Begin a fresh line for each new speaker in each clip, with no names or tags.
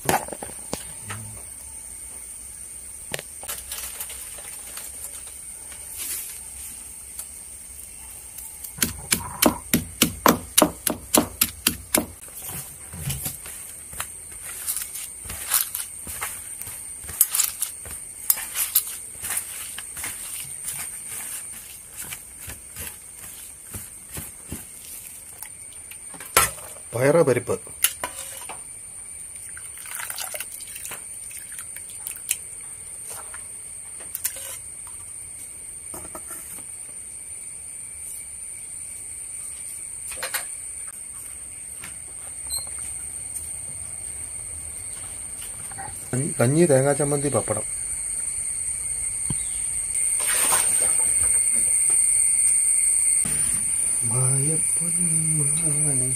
പയറ് പരിപ്പ് കഞ്ഞി തേങ്ങാ ചമ്മന്തി പപ്പടം മായപ്പൊന്മാനെ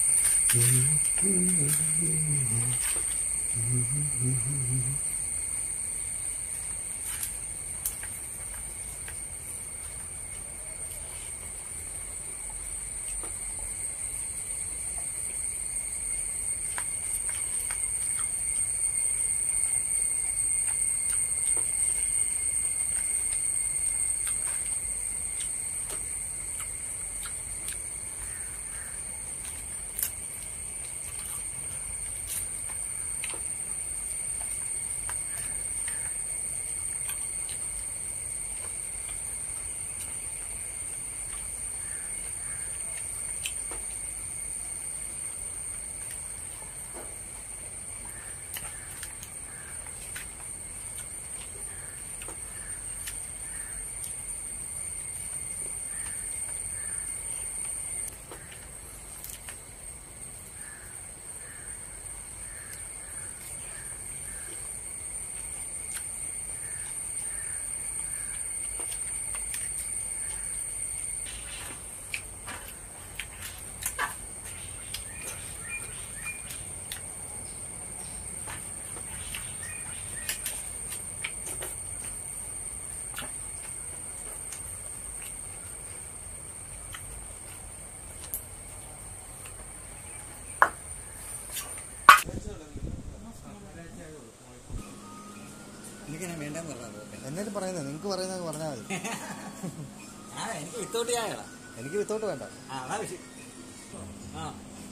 എനിക്കിനെ വേണ്ടെന്ന് പറഞ്ഞത്
എന്നിട്ട് പറയുന്നത് നിങ്ങൾക്ക് പറയുന്നത് പറഞ്ഞാൽ മതി
ആ എനിക്ക് വിത്തോട്ട് ചായടാ
എനിക്ക് വിത്തോട്ട് വേണ്ട
ആ അതാ വിഷയം ആ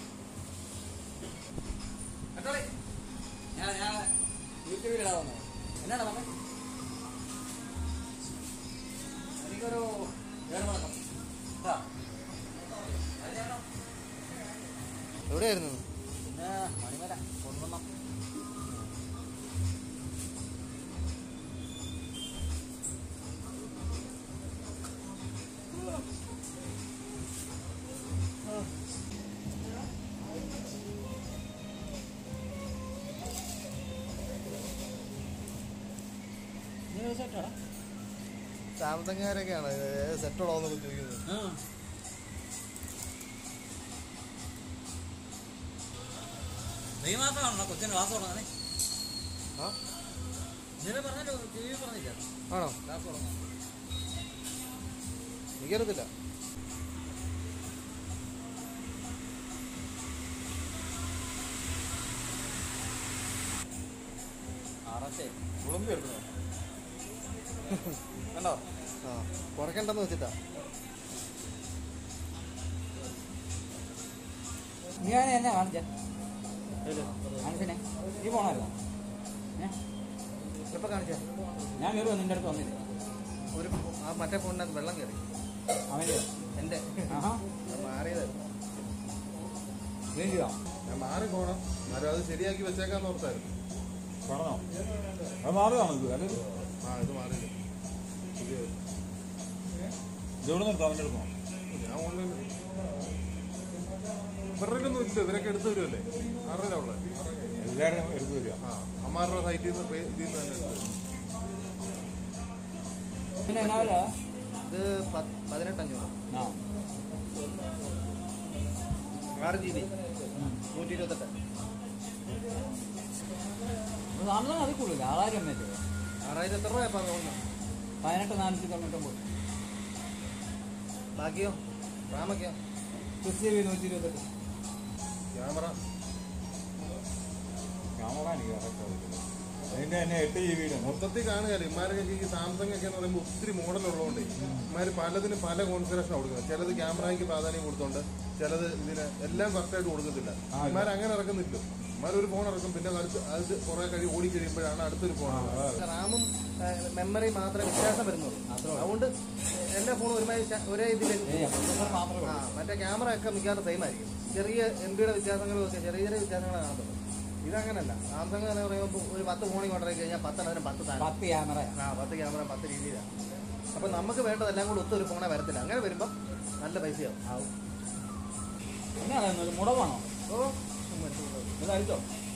കേട്ടോളി ഞാൻ ഞാൻ യൂട്യൂബിലിടാ വന്നത് എന്നാണ് പറഞ്ഞത് എനിക്കൊരു ഏഴ് മണക്കം ആ
എവിടെയായിരുന്നു
പിന്നെ മണിമല കൊണ്ടുവന്ന നീ ഒരു സെറ്റാടാ
സാംസങ്ങാരൊക്കെയാണ് സെറ്റുള്ളോ എന്നൊക്കെ ചോദിക്കുന്നത്
ആ നീ മാത്രമാണോ കൊച്ചിന് ക്ലാസ് തുടങ്ങാനേ
ആ
ഇന്നലെ പറഞ്ഞല്ലോ ടി വി പറഞ്ഞില്ല
ആണോ
ക്ലാസ് തുടങ്ങാൻ
എനിക്കറിയത്തില്ല
ആറാശേ കുളമ്പി എടുക്കണോ കണ്ടോ
ആ കുറയ്ക്കണ്ടെന്ന് വെച്ചിട്ടാ
നീ അവനെ എന്നെ കാണിച്ച കാണിച്ചനെ നീ പോണായിരുന്നോ ഏ
എപ്പോ കാണിച്ചാ
ഞാൻ കയറുമോ നിന്റെ അടുത്ത് വന്നില്ല
ഒരു ആ മറ്റേ ഫോണിനകത്ത് വെള്ളം കയറി
അവൻ്റെ
എന്റെ
ആഹാ
ഞാൻ മാറിയതായിരുന്നു
ക്ലീൻ ചെയ്തോ
ഞാൻ മാറി പോണം എന്നാലും അത് ശരിയാക്കി വെച്ചേക്കാന്ന് ഓർത്തായിരുന്നു
പറഞ്ഞോ അത് മാറിയതാണോ ഇത് അല്ലെ
ആ ഇത് മാറിയില്ല പുതിയത്.
ഇതെവിടെ നിർത്താം അവൻ്റെ എടുക്കണോ
ഞാൻ ഓൺലൈനിൽ ഇവരുടെയൊന്നും ഇല്ല ഇവരൊക്കെ എടുത്തു വരുമല്ലേ ആരുടെ ഉള്ളത്
എല്ലാവരും എടുത്തു വരിക
ആ അമ്മാരുടെ സൈറ്റിൽ നിന്ന് പേ- ഇതിൽ നിന്ന് തന്നെ എടുത്തു വരും.
പിന്നെ എന്നാ വില?
ഇത് പത്ത്- പതിനെട്ടഞ്ഞൂറ്
ആ
ആറ് ജി ബി നൂറ്റി ഇരുപത്തെട്ട്
സാധനം അതിൽ കൂടുതൽ ആറായിരം എം എച്ച്
ആറായിരം എത്ര രൂപ തോന്നുന്നു
പതിനെട്ട് നാനൂറ്റി തൊണ്ണൂറ്റൊമ്പത്
ബാക്കിയോ റാമൊക്കെയോ
സിക്സ് ജി ബി നൂറ്റി ഇരുപത്തെട്ട്
ക്യാമറ
ക്യാമറ എനിക്ക് കറക്റ്റ് അറിയത്തില്ല അതിന്റെ തന്നെ എട്ട് ജി ബിയുടെ
മൊത്തത്തിൽ കാണുകയല്ലേ ഇമാരൊക്കെ ഈ സാംസങ് ഒക്കെ എന്ന് പറയുമ്പോൾ ഒത്തിരി മോഡൽ ഉള്ളതുകൊണ്ട് ഇമാര് പലതിനും പല കോൺഫിഗറേഷൻ കൊടുക്കുന്നത് ചിലത് ക്യാമറയ്ക്ക് പ്രാധാന്യം കൊടുത്തോണ്ട് ചിലത് ഇതിന് എല്ലാം കറക്റ്റായിട്ട് കൊടുക്കത്തില്ല ഇമാർ അങ്ങനെ ഇറക്കുന്നില്ല ഇമാർ ഒരു ഫോൺ ഇറക്കും പിന്നെ അടുത്ത് അത് കുറെ കഴി ഓടി കഴിയുമ്പോഴാണ് അടുത്തൊരു ഫോൺ
റാമും മെമ്മറി മാത്രമേ വ്യത്യാസം വരുന്നുള്ളൂ അതുകൊണ്ട് എല്ലാ ഫോണും ഒരുമാതിരി ഒരേ ഇതിൽ
മാത്രമേ
ആ മറ്റേ ക്യാമറ ഒക്കെ മിക്കവാറും സെയിം ആയിരിക്കും ചെറിയ എം ബിയുടെ വ്യത്യാസങ്ങളും ഒക്കെ ചെറിയ ചെറിയ വ്യത്യാസങ്ങളെ കാണത്തുള്ളൂ ഇതങ്ങനല്ല സാംസങ് എന്ന് പറയുമ്പോൾ ഒരു പത്ത് ഫോണിൽ കൊണ്ടുപോയി കഴിഞ്ഞാൽ പത്തെണ്ണത്തിന് പത്ത് താരം
പത്ത് ക്യാമറ
ആ പത്ത് ക്യാമറ പത്ത് രീതിയിലാണ് അപ്പൊ നമുക്ക് വേണ്ടതെല്ലാം കൂടെ ഒത്തൊരു ഫോണെ വരത്തില്ല അങ്ങനെ വരുമ്പോൾ നല്ല പൈസയാവും
ആവും പിന്നെ അതൊന്നും മുടവാണോ
ഓ
ഇത് അഴിച്ചോ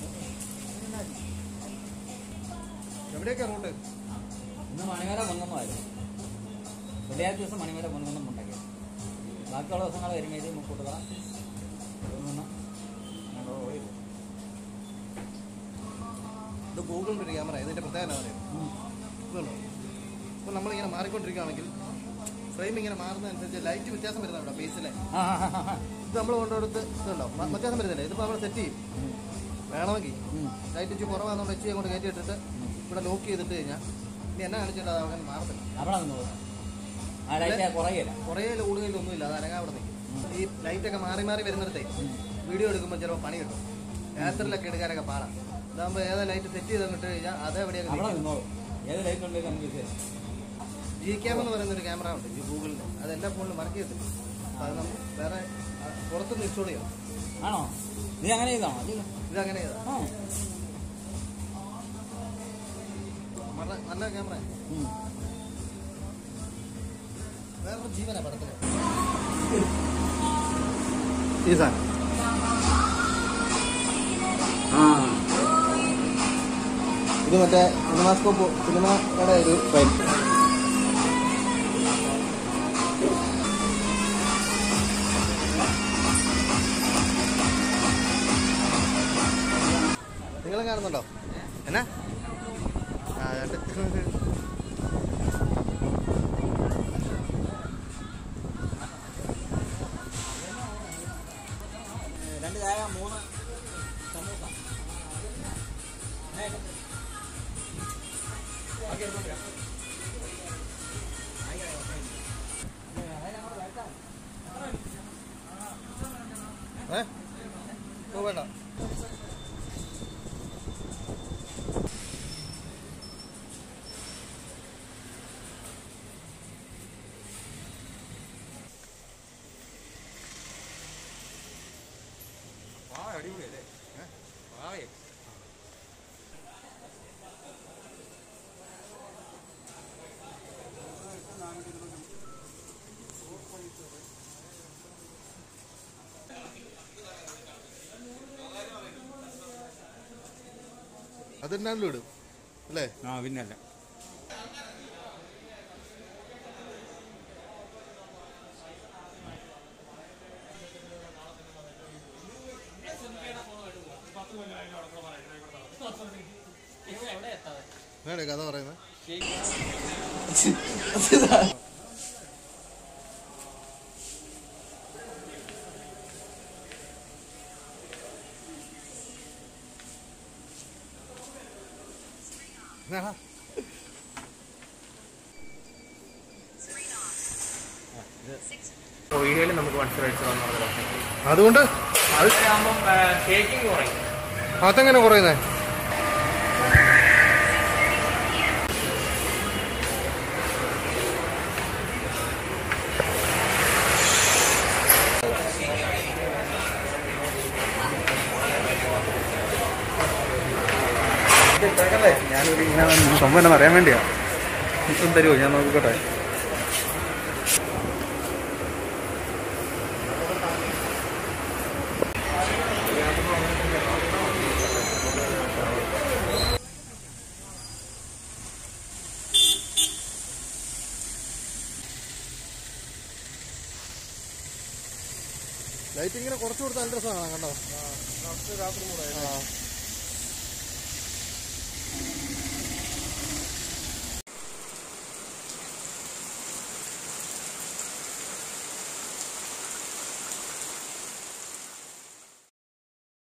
എവിടെയൊക്കെ റൂട്ട്
ഇന്ന് മണിമേല മുൻകുന്നമായിരുന്നു വെള്ളിയാഴ്ച ദിവസം മണിമേല മുൻകുന്നം ഉണ്ടാക്കി ബാക്കിയുള്ള ദിവസങ്ങൾ വരുമ്പോൾ മുക്കൂട്ടുക
ഇത് ഗൂഗിളിൻ്റെ ഒരു ക്യാമറ ഇതിന്റെ പ്രത്യേകത എന്താ പറയുക ഇതുണ്ടോ ഇപ്പൊ നമ്മളിങ്ങനെ മാറിക്കൊണ്ടിരിക്കുകയാണെങ്കിൽ ഫ്രെയിം ഇങ്ങനെ മാറുന്നതനുസരിച്ച് ലൈറ്റ് വ്യത്യാസം വരുന്നുണ്ടോ ഫേസിലെ ഇത് നമ്മൾ കൊണ്ടുകൊടുത്ത് ഇതുണ്ടോ മ- വ്യത്യാസം വരുന്നില്ല ഇതിപ്പോൾ നമ്മൾ സെറ്റ് ചെയ്യും വേണമെങ്കിൽ ലൈറ്റ് ഇച്ചിരി കുറവാണെന്നുകൊണ്ട് ഇച്ചിരി അങ്ങോട്ട് കയറ്റി ഇട്ടിട്ട് ഇവിടെ ലോക്ക് ചെയ്തിട്ട് കഴിഞ്ഞാൽ ഇനി എന്നാ കാണിച്ചിട്ട് അത് അങ്ങനെ മാറത്തില്ല
അവിടെ നിന്ന് ആ ലൈറ്റ് കുറയില്ല
കുറേ കൂടുതലൊന്നും ഒന്നുമില്ല അത് അനങ്ങാൻ അവിടെ നിൽക്കും ഈ ലൈറ്റൊക്കെ മാറി മാറി വരുന്നിടത്തേ വീഡിയോ എടുക്കുമ്പോൾ ചിലപ്പോൾ പണി കിട്ടും രാത്രിയിലൊക്കെ എടുക്കാനൊക്കെ പാടാം ഇതാകുമ്പോൾ ഏതാ ലൈറ്റ് സെറ്റ് ചെയ്ത് ഇട്ട് കഴിഞ്ഞാൽ അത് എവിടെയൊക്കെ
അവിടെ നിന്നോളൂ ഏത് ലൈറ്റ് ഉണ്ടെങ്കിൽ നമുക്ക് വിഷയം
ജി ക്യാം എന്ന് പറയുന്ന ഒരു ക്യാമറ ഉണ്ട് ഈ ഗൂഗിളിന്റെ അത് എല്ലാ ഫോണിലും വർക്ക് ചെയ്തില്ല അപ്പൊ അത് നമ്മൾ വേറെ ആ, പുറത്തുനിന്ന് ഇൻസ്റ്റാൾ ചെയ്യണം
ആണോ നീ അങ്ങനെ ചെയ്താണോ അല്ല
ഇത് അങ്ങനെ ചെയ്താ
ആ
നല്ല നല്ല ക്യാമറ
ഉം.
വേറൊരു ജീവനാ പടത്തിന് ഈ സാധനം ഇത് മറ്റേ സിനിമാസ്കോപ്പ് സിനിമയുടെ ഒരു ഫയൽ നിങ്ങൾ കാണുന്നുണ്ടോ എന്നാ ആ രണ്ട്
രണ്ട് ചായ മൂന്ന് സമൂസ
ഏ ഓ വേണ്ട
അടിപൊളിയല്ലേ വാവേ
അതെന്നാലും ഇടും അല്ലേ
ആ പിന്നല്ല
വേണേ കഥ പറയുന്നത്
വീഡിയോയിൽ നമുക്ക് മനസ്സിലായിച്ചതെന്ന് പറഞ്ഞത്
അതുകൊണ്ട്
അതിലാകുമ്പം ഷേക്കിംഗ് കുറയും
അതെങ്ങനെ കുറയുന്നേ
ഞാനൊരു ഇങ്ങനെ സംഭവം എന്നാ അറിയാൻ വേണ്ടിയാ ഇപ്പം തരുമോ ഞാൻ നോക്കിക്കോട്ടെ
ലൈറ്റ് ഇങ്ങനെ കുറച്ച് കൊടുത്താൽ നല്ല രസമാണ് കണ്ടോ രാത്രി